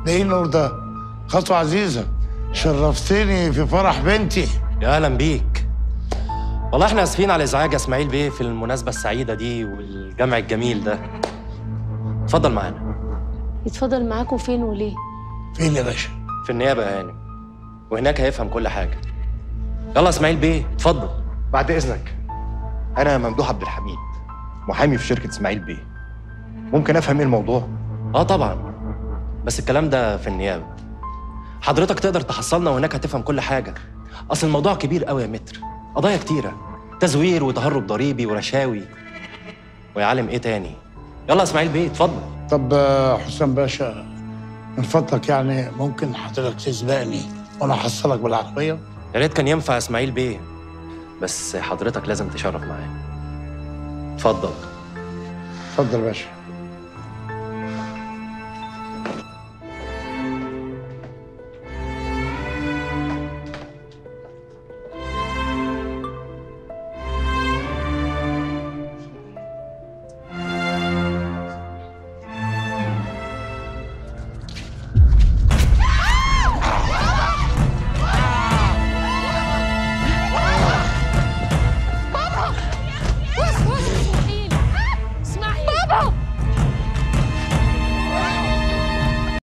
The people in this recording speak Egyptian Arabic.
ده ايه النور ده خطوة عزيزة شرفتني في فرح بنتي يا اهلا بيك والله احنا اسفين على ازعاج يا اسماعيل بيه في المناسبه السعيده دي والجمع الجميل ده اتفضل معانا يتفضل معاكم فين وليه فين يا باشا في النيابه يا هانم وهناك هيفهم كل حاجه يلا اسماعيل بيه اتفضل بعد اذنك انا ممدوح عبد الحميد محامي في شركه اسماعيل بيه ممكن افهم ايه الموضوع اه طبعا بس الكلام ده في النيابه حضرتك تقدر تحصلنا وهناك هتفهم كل حاجه اصل الموضوع كبير قوي يا متر قضايا كتيره تزوير وتهرب ضريبي ورشاوي ويا عالم ايه تاني يلا اسماعيل بيه اتفضل طب آه، حسام باشا من فضلك يعني ممكن حضرتك تسبقني وانا احصلك بالعربية يا ريت كان ينفع اسماعيل بيه بس حضرتك لازم تشرف معايا اتفضل اتفضل يا باشا